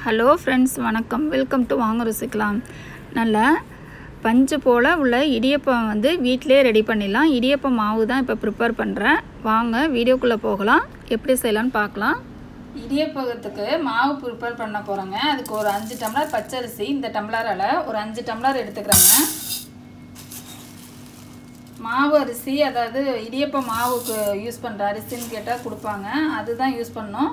hello friends வணக்கம் welcome to வாங்க ருசிக்கலாம் நல்ல பஞ்சு போல் உள்ள இடியப்பம் வந்து வீட்டிலே ரெடி பண்ணிடலாம் இடியப்பம் மாவு தான் இப்போ ப்ரிப்பேர் பண்ணுறேன் வாங்க வீடியோக்குள்ளே போகலாம் எப்படி செய்யலான்னு பார்க்கலாம் இடியப்பகத்துக்கு மாவு ப்ரிப்பேர் பண்ண போகிறேங்க அதுக்கு ஒரு அஞ்சு டம்ளர் பச்சரிசி இந்த டம்ளரால் ஒரு அஞ்சு டம்ளர் எடுத்துக்கிறேங்க மாவு அரிசி அதாவது இடியப்ப மாவுக்கு யூஸ் பண்ணுற அரிசின்னு கேட்டால் கொடுப்பாங்க அதுதான் யூஸ் பண்ணோம்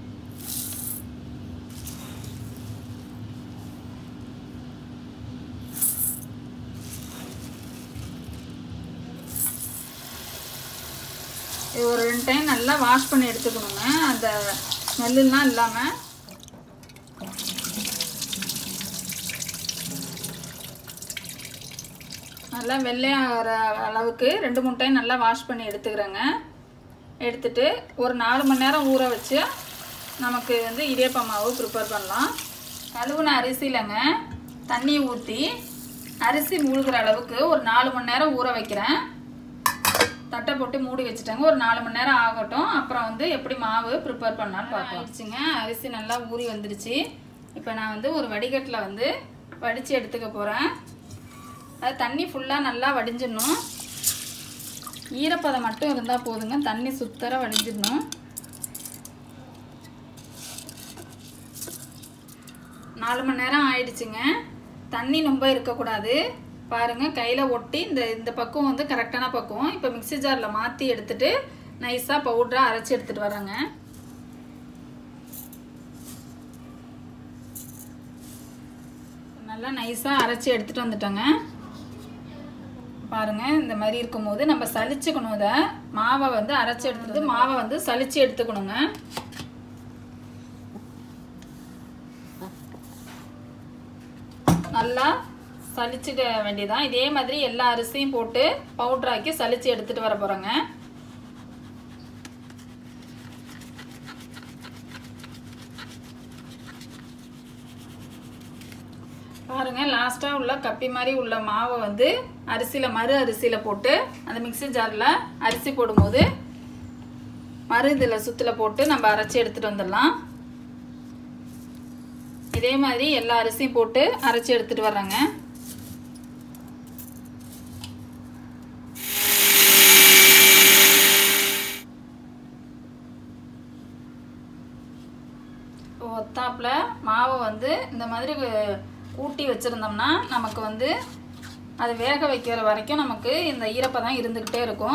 இது ஒரு ரெண்டு டைம் நல்லா வாஷ் பண்ணி எடுத்துக்கணுங்க அந்த ஸ்மெல்லாம் இல்லாமல் நல்லா வெள்ளையாகிற அளவுக்கு ரெண்டு மூணு டைம் நல்லா வாஷ் பண்ணி எடுத்துக்கிறேங்க எடுத்துட்டு ஒரு நாலு மணி நேரம் ஊற வச்சு நமக்கு வந்து இடியப்ப மாவு ப்ரிப்பேர் பண்ணலாம் கழுவுன அரிசியிலங்க தண்ணி ஊற்றி அரிசி மூழ்கிற அளவுக்கு ஒரு நாலு மணி நேரம் ஊற வைக்கிறேன் தட்டை போட்டு மூடி வச்சுட்டாங்க ஒரு நாலு மணி நேரம் ஆகட்டும் அப்புறம் வந்து எப்படி மாவு ப்ரிப்பேர் பண்ணலான்னு பார்க்கலாம் ஆயிடுச்சுங்க அரிசி நல்லா ஊறி வந்துருச்சு இப்போ நான் வந்து ஒரு வடிகட்டில் வந்து வடித்து எடுத்துக்க போகிறேன் அது தண்ணி ஃபுல்லாக நல்லா வடிஞ்சிடணும் ஈரப்பதம் மட்டும் இருந்தால் போதுங்க தண்ணி சுத்தர வடிஞ்சிடணும் நாலு மணி நேரம் ஆயிடுச்சுங்க தண்ணி ரொம்ப இருக்கக்கூடாது பாருங்கள் கையில் ஒட்டி இந்த இந்த பக்கம் வந்து கரெக்டான பக்கம் இப்போ மிக்சி ஜாரில் மாற்றி எடுத்துட்டு நைஸாக பவுடராக அரைச்சி எடுத்துகிட்டு வரேங்க நல்லா நைஸாக அரைச்சி எடுத்துகிட்டு வந்துட்டோங்க பாருங்கள் இந்த மாதிரி இருக்கும்போது நம்ம சலிச்சுக்கணும் இதை மாவை வந்து அரைச்சி எடுத்துட்டு மாவை வந்து சலிச்சு எடுத்துக்கணுங்க நல்லா சலிச்சுக்க வேண்டியதான் இதே மாதிரி எல்லா அரிசியும் போட்டு பவுட்ராக்கி சலிச்சு எடுத்துட்டு வர போகிறோங்க பாருங்க லாஸ்ட்டாக உள்ள கப்பி மாதிரி உள்ள மாவை வந்து அரிசியில் மறு அரிசியில் போட்டு அந்த மிக்சி ஜாரில் அரிசி போடும்போது மறு இதில் சுத்தில் போட்டு நம்ம அரைச்சி எடுத்துகிட்டு வந்துடலாம் இதே மாதிரி எல்லா அரிசியும் போட்டு அரைச்சி எடுத்துகிட்டு வர்றேங்க ஒத்தாப்பில் மாவை வந்து இந்த மாதிரி கூட்டி வச்சுருந்தோம்னா நமக்கு வந்து அது வேக வைக்கிற வரைக்கும் நமக்கு இந்த ஈரப்பதம் இருந்துக்கிட்டே இருக்கும்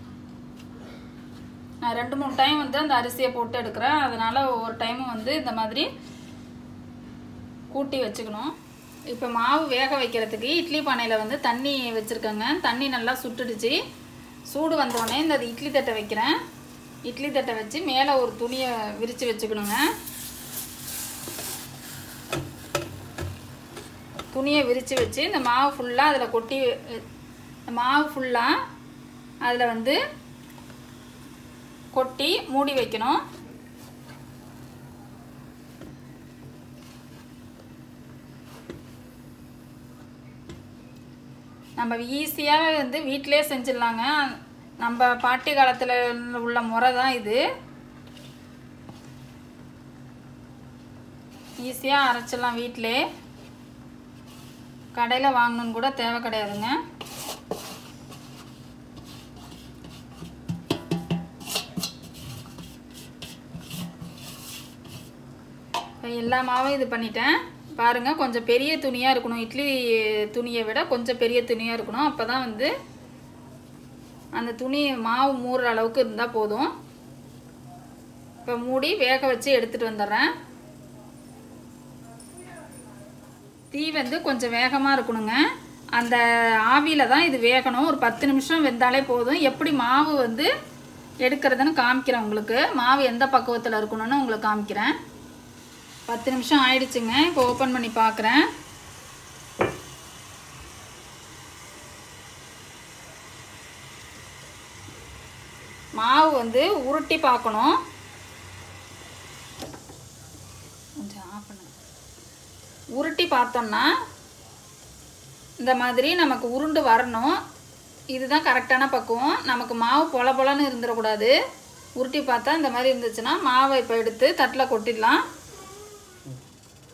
நான் ரெண்டு மூணு டைம் வந்து அந்த அரிசியை போட்டு எடுக்கிறேன் அதனால் ஒவ்வொரு டைமும் வந்து இந்த மாதிரி கூட்டி வச்சுக்கணும் இப்போ மாவு வேக வைக்கிறதுக்கு இட்லி பானையில் வந்து தண்ணி வச்சுருக்கேங்க தண்ணி நல்லா சுட்டுடுச்சு சூடு வந்தோடனே இந்த இட்லி தட்டை வைக்கிறேன் இட்லி தட்டை வச்சு மேலே ஒரு துணியை விரித்து வச்சுக்கணுங்க துணியை விரித்து வச்சு இந்த மாவு ஃபுல்லாக அதில் கொட்டி இந்த மாவு ஃபுல்லாக அதில் வந்து கொட்டி மூடி வைக்கணும் நம்ம ஈஸியாக வந்து வீட்டிலே செஞ்சிடலாங்க நம்ம பாட்டி காலத்தில் உள்ள முறை தான் இது ஈஸியாக அரைச்சிடலாம் வீட்டிலே கடையில் வாங்கணுன்னு கூட தேவை கிடையாதுங்க இப்போ எல்லா மாவும் இது பண்ணிட்டேன் பாருங்கள் கொஞ்சம் பெரிய துணியாக இருக்கணும் இட்லி துணியை விட கொஞ்சம் பெரிய துணியாக இருக்கணும் அப்போ தான் வந்து அந்த துணி மாவு மூடுற அளவுக்கு இருந்தால் போதும் இப்போ மூடி வேக வச்சு எடுத்துகிட்டு வந்துடுறேன் தீ வந்து கொஞ்சம் வேகமாக இருக்கணுங்க அந்த ஆவியில் தான் இது வேகணும் ஒரு பத்து நிமிஷம் வெந்தாலே போதும் எப்படி மாவு வந்து எடுக்கிறதுன்னு காமிக்கிறேன் உங்களுக்கு மாவு எந்த பக்குவத்தில் இருக்கணும்னு உங்களுக்கு காமிக்கிறேன் பத்து நிமிஷம் ஆயிடுச்சுங்க இப்போ ஓப்பன் பண்ணி பார்க்குறேன் மாவு வந்து உருட்டி பார்க்கணும் கொஞ்சம் ஆஃப் பண்ணுங்க உருட்டி பார்த்தோம்னா இந்த மாதிரி நமக்கு உருண்டு வரணும் இதுதான் கரெக்டான பக்குவம் நமக்கு மாவு பொல பொலன்னு இருந்துடக்கூடாது உருட்டி பார்த்தா இந்த மாதிரி இருந்துச்சுன்னா மாவை இப்போ எடுத்து தட்டில் கொட்டிடலாம்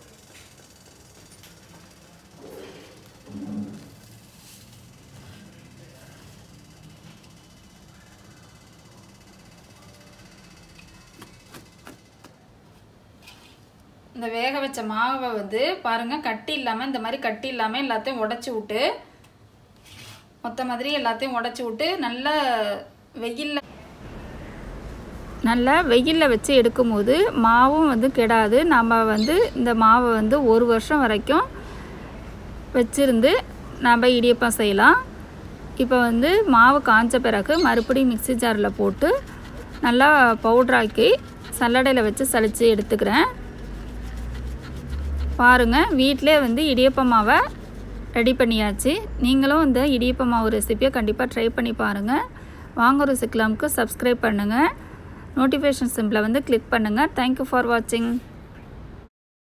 இந்த வேக வச்ச மாவை வந்து பாருங்கள் கட்டி இல்லாமல் இந்த மாதிரி கட்டி இல்லாமல் எல்லாத்தையும் உடச்சி விட்டு மொத்த மாதிரி எல்லாத்தையும் உடச்சி விட்டு நல்லா வெயிலில் நல்லா வெயிலில் வச்சு எடுக்கும்போது மாவும் வந்து கெடாது நம்ம வந்து இந்த மாவை வந்து ஒரு வருஷம் வரைக்கும் வச்சுருந்து நம்ம இடியப்பம் செய்யலாம் இப்போ வந்து மாவு காஞ்ச பிறகு மறுபடியும் மிக்ஸி ஜாரில் போட்டு நல்லா பவுட்ராக்கி சல்லடையில் வச்சு சலித்து எடுத்துக்கிறேன் பாருங்கள் வீட்டிலே வந்து இடியப்ப மாவை ரெடி பண்ணியாச்சு நீங்களும் இந்த இடியப்ப மாவு ரெசிப்பியை கண்டிப்பாக ட்ரை பண்ணி பாருங்கள் வாங்க ருசிக்கலாமுக்கு சப்ஸ்கிரைப் பண்ணுங்கள் நோட்டிஃபிகேஷன் சிம்பிளை வந்து கிளிக் பண்ணுங்கள் தேங்க்யூ ஃபார் வாட்சிங்